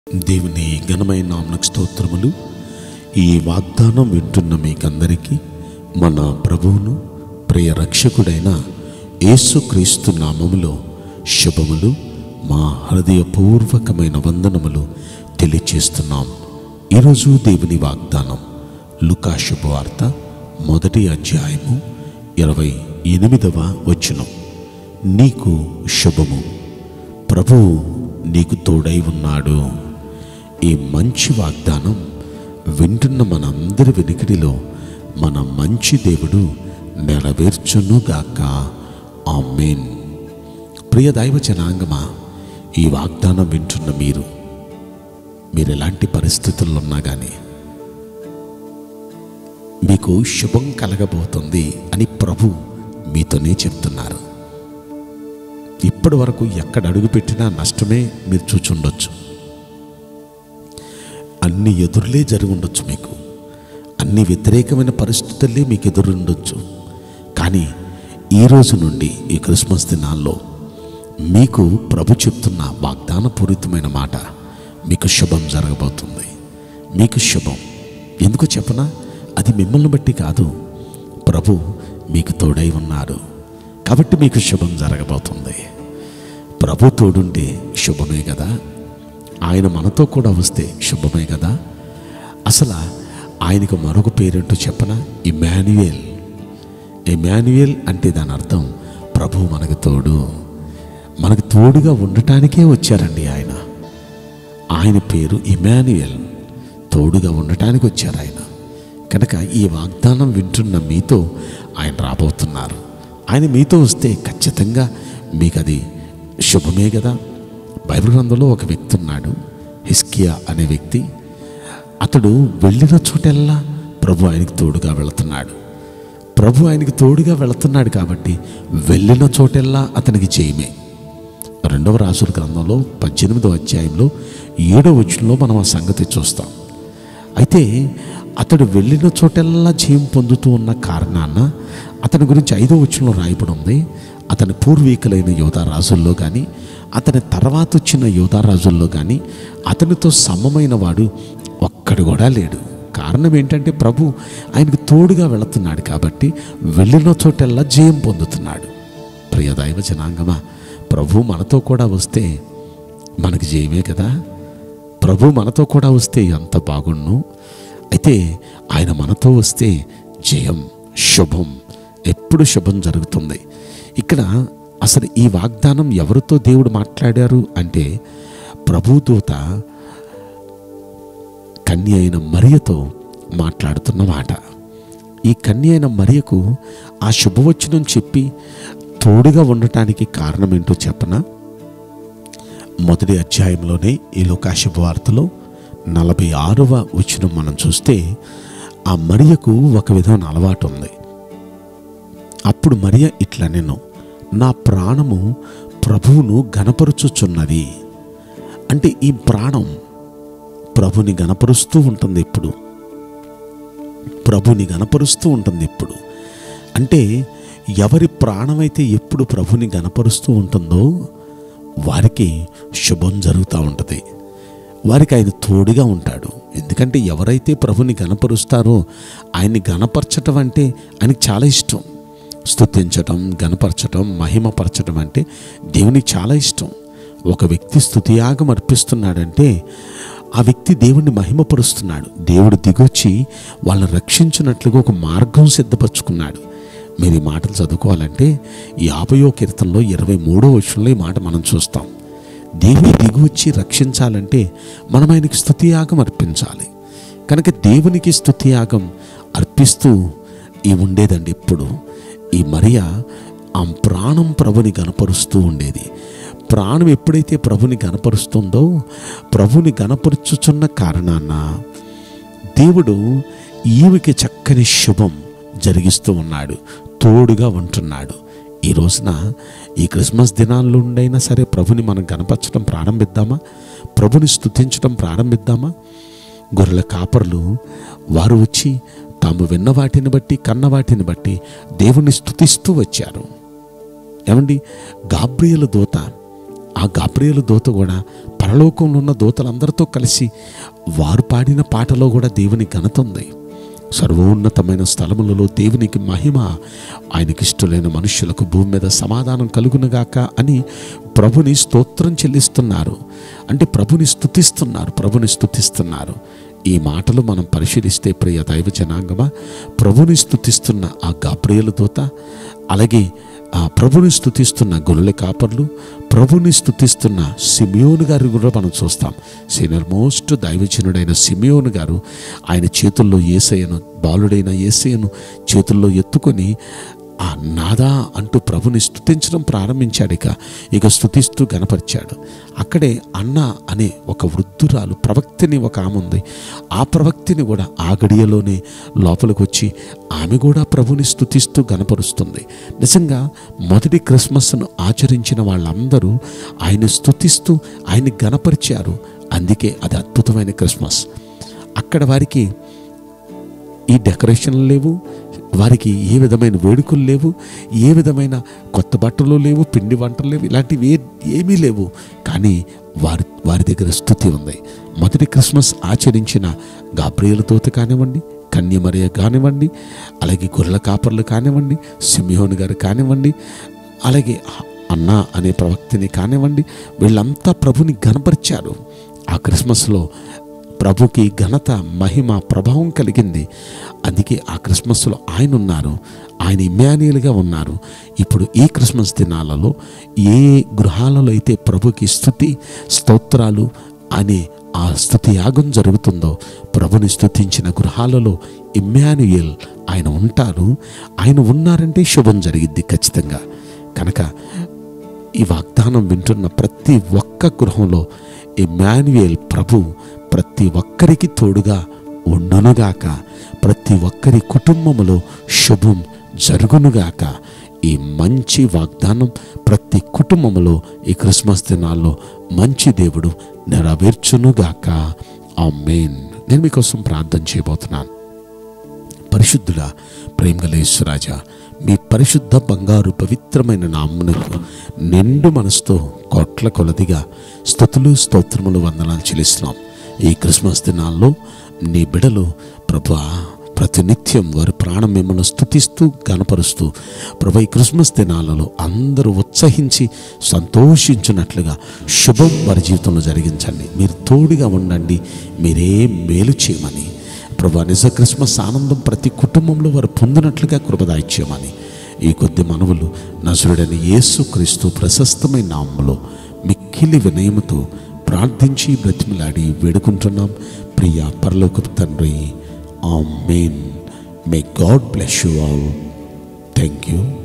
దేవుని ఘనమైన నామకు స్తోత్రములు ఈ వాగ్దానం వింటున్న మీకందరికీ మన ప్రభువును ప్రియ రక్షకుడైన యేసుక్రీస్తు నామములో శుభములు మా హృదయపూర్వకమైన వందనములు తెలియచేస్తున్నాం ఈరోజు దేవుని వాగ్దానం లుకా శుభవార్త మొదటి అధ్యాయము ఇరవై ఎనిమిదవ వచనం నీకు శుభము ప్రభువు నీకు తోడై ఉన్నాడు ఈ మంచి వాగ్దానం వింటున్న మనందరి వెనుకడిలో మన మంచి దేవుడు నెరవేర్చునుగాక ఆమెన్ ప్రియ దైవ జనాంగమా ఈ వాగ్దానం వింటున్న మీరు మీరు ఎలాంటి పరిస్థితుల్లో ఉన్నా కానీ మీకు శుభం కలగబోతుంది అని ప్రభు మీతోనే చెప్తున్నారు ఇప్పటి వరకు ఎక్కడ అడుగుపెట్టినా నష్టమే మీరు చూచుండొచ్చు అన్ని ఎదురులే జరిగి ఉండొచ్చు మీకు అన్ని వ్యతిరేకమైన పరిస్థితులే మీకు ఎదురుండొచ్చు కానీ ఈ రోజు నుండి ఈ క్రిస్మస్ దినాల్లో మీకు ప్రభు చెప్తున్న వాగ్దానపూరితమైన మాట మీకు శుభం జరగబోతుంది మీకు శుభం ఎందుకు చెప్పనా అది మిమ్మల్ని బట్టి కాదు ప్రభు మీకు తోడై ఉన్నారు కాబట్టి మీకు శుభం జరగబోతుంది ప్రభు తోడుంటే శుభమే కదా ఆయన మనతో కూడా వస్తే శుభమే కదా అసలు ఆయనకు మరొక పేరేంటో చెప్పన ఇమాన్యుయల్ ఇమాన్యుయల్ అంటే దాని అర్థం ప్రభు మనకు తోడు మనకు తోడుగా ఉండటానికే వచ్చారండి ఆయన ఆయన పేరు ఇమాన్యుయల్ తోడుగా ఉండటానికి వచ్చారు ఆయన కనుక ఈ వాగ్దానం వింటున్న మీతో ఆయన రాబోతున్నారు ఆయన మీతో వస్తే ఖచ్చితంగా మీకు అది శుభమే కదా బైబిల్ గ్రంథంలో ఒక వ్యక్తి ఉన్నాడు హిస్కియా అనే వ్యక్తి అతడు వెళ్ళిన చోటెల్లా ప్రభు ఆయనకి తోడుగా వెళుతున్నాడు ప్రభు ఆయనకి తోడుగా వెళుతున్నాడు కాబట్టి వెళ్ళిన చోటెల్లా అతనికి జయమే రెండవ రాసుల గ్రంథంలో పద్దెనిమిదవ అధ్యాయంలో ఏడవ వచనంలో మనం ఆ సంగతి చూస్తాం అయితే అతడు వెళ్ళిన చోటెల్లా జయం పొందుతూ ఉన్న కారణాన అతని గురించి ఐదో వచనంలో రాయబడి ఉంది అతని పూర్వీకులైన యోధా రాజుల్లో కానీ అతని తర్వాత వచ్చిన యోధా రాజుల్లో కానీ అతనితో సమమైన వాడు ఒక్కడు కూడా లేడు కారణం ఏంటంటే ప్రభు ఆయనకు తోడుగా వెళుతున్నాడు కాబట్టి వెళ్ళిన చోటెల్లా జయం పొందుతున్నాడు ప్రియ దైవ జనాంగమా ప్రభు మనతో కూడా వస్తే మనకి జయమే కదా ప్రభు మనతో కూడా వస్తే ఎంత బాగుండు అయితే ఆయన మనతో వస్తే జయం శుభం ఎప్పుడు శుభం జరుగుతుంది ఇక్కడ అసలు ఈ వాగ్దానం ఎవరితో దేవుడు మాట్లాడారు అంటే ప్రభుదూత కన్య అయిన మరియతో మాట్లాడుతున్న మాట ఈ కన్య అయిన మరియకు ఆ శుభవచనం చెప్పి తోడుగా ఉండటానికి కారణం ఏంటో చెప్పనా మొదటి అధ్యాయంలోనే ఈ లోకా శుభవార్తలో నలభై ఆరవ వచనం మనం చూస్తే ఆ మరియకు ఒక విధమైన అలవాటు ఉంది అప్పుడు మరియ ఇట్లా నేను నా ప్రాణము ప్రభువును గనపరుచుచున్నది అంటే ఈ ప్రాణం ప్రభుని గనపరుస్తూ ఉంటుంది ఎప్పుడు ప్రభుని గనపరుస్తూ ఉంటుంది ఎప్పుడు అంటే ఎవరి ప్రాణమైతే ఎప్పుడు ప్రభుని గనపరుస్తూ ఉంటుందో వారికి శుభం జరుగుతూ ఉంటుంది వారికి ఆయన తోడుగా ఉంటాడు ఎందుకంటే ఎవరైతే ప్రభుని గనపరుస్తారో ఆయన్ని గనపరచటం అంటే ఆయనకి చాలా ఇష్టం స్తుతించటం గనపరచటం మహిమపరచటం అంటే దేవునికి చాలా ఇష్టం ఒక వ్యక్తి స్తుతియాగం అర్పిస్తున్నాడంటే ఆ వ్యక్తి దేవుణ్ణి మహిమపరుస్తున్నాడు దేవుడు దిగొచ్చి వాళ్ళని రక్షించినట్లుగా ఒక మార్గం సిద్ధపరచుకున్నాడు మీరు ఈ మాటలు చదువుకోవాలంటే యాభయో కీర్తనలో ఇరవై మూడో వచనంలో ఈ మాట మనం చూస్తాం దేవుని దిగువచ్చి రక్షించాలంటే మనం ఆయనకి స్తుతియాగం అర్పించాలి కనుక దేవునికి స్తుతియాగం అర్పిస్తూ ఈ ఉండేదండి ఇప్పుడు ఈ మరియ ఆ ప్రాణం ప్రభుని గనపరుస్తూ ఉండేది ప్రాణం ఎప్పుడైతే ప్రభుని గనపరుస్తుందో ప్రభుని గనపరుచుచున్న కారణాన దేవుడు ఈమెకి చక్కని శుభం జరిగిస్తూ ఉన్నాడు తోడుగా ఉంటున్నాడు ఈ రోజున ఈ క్రిస్మస్ దినాల్లో ఉండైనా సరే ప్రభుని మనం గనపరచడం ప్రారంభిద్దామా ప్రభుని స్తుతించడం ప్రారంభిద్దామా గొర్రెల కాపర్లు వారు వచ్చి తాము విన్న వాటిని బట్టి కన్న వాటిని బట్టి దేవుణ్ణి స్తుతిస్తూ వచ్చారు ఏమండి గాబ్రియల దూత ఆ గాబ్రియలు దూత కూడా పరలోకంలో ఉన్న దూతలందరితో కలిసి వారు పాడిన పాటలో కూడా దేవుని ఘనత ఉంది సర్వోన్నతమైన స్థలములలో దేవునికి మహిమ ఆయనకిష్టలైన మనుష్యులకు భూమి మీద సమాధానం కలుగునుగాక అని ప్రభుని స్తోత్రం చెల్లిస్తున్నారు అంటే ప్రభుని స్తుతిస్తున్నారు ప్రభుని స్తుతిస్తున్నారు ఈ మాటలు మనం పరిశీలిస్తే ప్రియ దైవ జనాంగమా ప్రభుని స్తుతిస్తున్న ఆ గాబ్రియల దూత అలాగే ఆ ప్రభుని స్తుతిస్తున్న గొర్రెల కాపర్లు ప్రభుని స్తుతిస్తున్న సిమియోను గారు కూడా మనం చూస్తాం సీనియర్ మోస్ట్ దైవజనుడైన సిమియోను గారు ఆయన చేతుల్లో ఏసయ్యను బాలుడైన ఏసయ్యను చేతుల్లో ఎత్తుకొని ఆ నాదా అంటూ ప్రభుని స్తుతించడం ప్రారంభించాడు ఇక ఇక స్తుతిస్తూ గనపరిచాడు అక్కడే అన్న అనే ఒక వృద్ధురాలు ప్రవక్తిని ఒక ఆమె ఉంది ఆ ప్రవక్తిని కూడా ఆ గడియలోనే లోపలికి వచ్చి ఆమె కూడా ప్రభుని స్తుతిస్తూ గనపరుస్తుంది నిజంగా మొదటి క్రిస్మస్ను ఆచరించిన వాళ్ళందరూ ఆయన స్తుతిస్తూ ఆయన్ని గనపరిచారు అందుకే అది అద్భుతమైన క్రిస్మస్ అక్కడ వారికి ఈ డెకరేషన్లు లేవు వారికి ఏ విధమైన వేడుకలు లేవు ఏ విధమైన కొత్త బట్టలు లేవు పిండి వంటలు లేవు ఇలాంటివి ఏ ఏమీ లేవు కానీ వారి వారి దగ్గర స్థుతి ఉంది మొదటి క్రిస్మస్ ఆచరించిన గాబ్రియల దూత కానివ్వండి కన్యమరియ కానివ్వండి అలాగే గొర్రెల కాపర్లు కానివ్వండి సిమియోన్ గారు కానివ్వండి అలాగే అన్న అనే ప్రవక్తిని కానివ్వండి వీళ్ళంతా ప్రభుని గనపరిచారు ఆ క్రిస్మస్లో ప్రభుకి ఘనత మహిమ ప్రభావం కలిగింది అందుకే ఆ క్రిస్మస్లో ఆయన ఉన్నారు ఆయన ఇమ్మానియల్గా ఉన్నారు ఇప్పుడు ఈ క్రిస్మస్ దినాలలో ఏ గృహాలలో అయితే ప్రభుకి స్థుతి స్తోత్రాలు అనే ఆ స్థుతి యాగం జరుగుతుందో ప్రభుని స్థుతించిన గృహాలలో ఇమ్మానుయేల్ ఆయన ఉంటారు ఆయన ఉన్నారంటే శుభం జరిగిద్ది ఖచ్చితంగా కనుక ఈ వాగ్దానం వింటున్న ప్రతి ఒక్క గృహంలో ఇమాన్యుయేల్ ప్రభు ప్రతి ఒక్కరికి తోడుగా ఉండునుగాక ప్రతి ఒక్కరి కుటుంబములో శుభం జరుగునుగాక ఈ మంచి వాగ్దానం ప్రతి కుటుంబములో ఈ క్రిస్మస్ దినాల్లో మంచి దేవుడు నెరవేర్చునుగాక ఆ మెయిన్ నేను మీకోసం ప్రార్థన చేయబోతున్నాను పరిశుద్ధుడా ప్రేమగలేశ్వరాజా మీ పరిశుద్ధ బంగారు పవిత్రమైన నామ్మునకు నిండు మనసుతో కోట్ల కొలదిగా స్థుతులు స్తోత్రములు వందనాలు చెల్లిస్తున్నాం ఈ క్రిస్మస్ దినాల్లో నీ బిడలు ప్రభా ప్రతినిత్యం వారి ప్రాణం మిమ్మల్ని స్థుతిస్తూ గనపరుస్తూ ప్రభు ఈ క్రిస్మస్ దినాలలో అందరూ ఉత్సహించి సంతోషించినట్లుగా శుభం వారి జీవితంలో జరిగించండి మీరు తోడుగా ఉండండి మీరే మేలు చేయమని ప్రభా నిజ క్రిస్మస్ ఆనందం ప్రతి కుటుంబంలో వారు పొందినట్లుగా కృపదాయిచ్యమని ఈ కొద్ది మనవులు నసురుడని యేసు క్రీస్తు ప్రశస్తమైన నామములో మిక్కిలి వినయముతో ప్రార్థించి బ్రతిమలాడి వేడుకుంటున్నాం ప్రియ పరలోకపు తండ్రి amen may God bless you all thank you